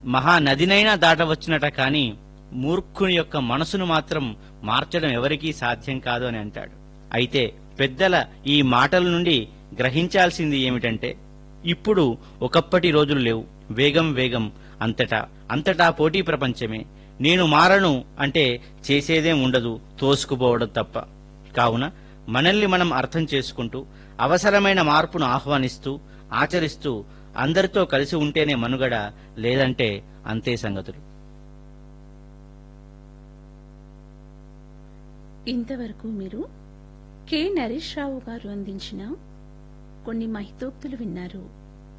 మహానదినైనా దాటవచ్చునట కాని మూర్ఖుని యొక్క మనసును మాత్రం మార్చడం ఎవరికీ సాధ్యం కాదు అని అంటాడు అయితే పెద్దల ఈ మాటల నుండి గ్రహించాల్సింది ఏమిటంటే ఇప్పుడు ఒకప్పటి రోజులు లేవు వేగం వేగం అంతటా అంతటా పోటీ ప్రపంచమే నేను మారను అంటే చేసేదేం ఉండదు తోసుకుపోవడం తప్ప కావున మనల్ని మనం అర్థం చేసుకుంటూ అవసరమైన మార్పును ఆహ్వానిస్తూ ఆచరిస్తూ అందరితో కలిసి ఉంటేనే మనుగడ లేదంటే అంతే సంగతులు ఇంతవరకు మీరు కె నరేష్ రావు గారు అందించిన కొన్ని మహితోక్తులు విన్నారు